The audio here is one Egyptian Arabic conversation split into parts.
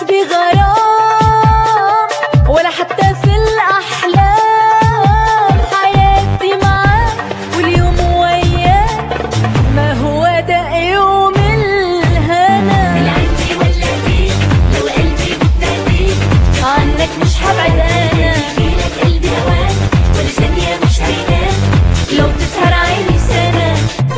قلبي غرام ولا حتى في الأحلام حياتي معاك واليوم وياك ما هو ده يوم الهنا بالعندي ولا فيك لو قلبي بتناديك عنك مش هبعد أنا فيلك قلبي هواك ولا ثانية مش عيناك لو تسهر عيني سنة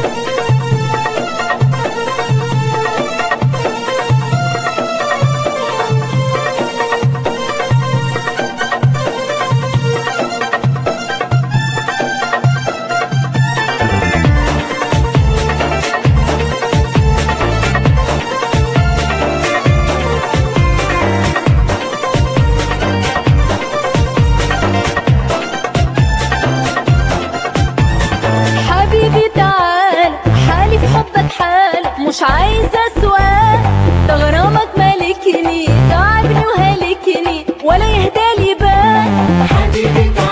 حبيبي تعال حالي في حبك حال مش عايزة سؤال ده غرامك مالكني تعبني وهلكني ولا يهدى لي بال حبيبي تعال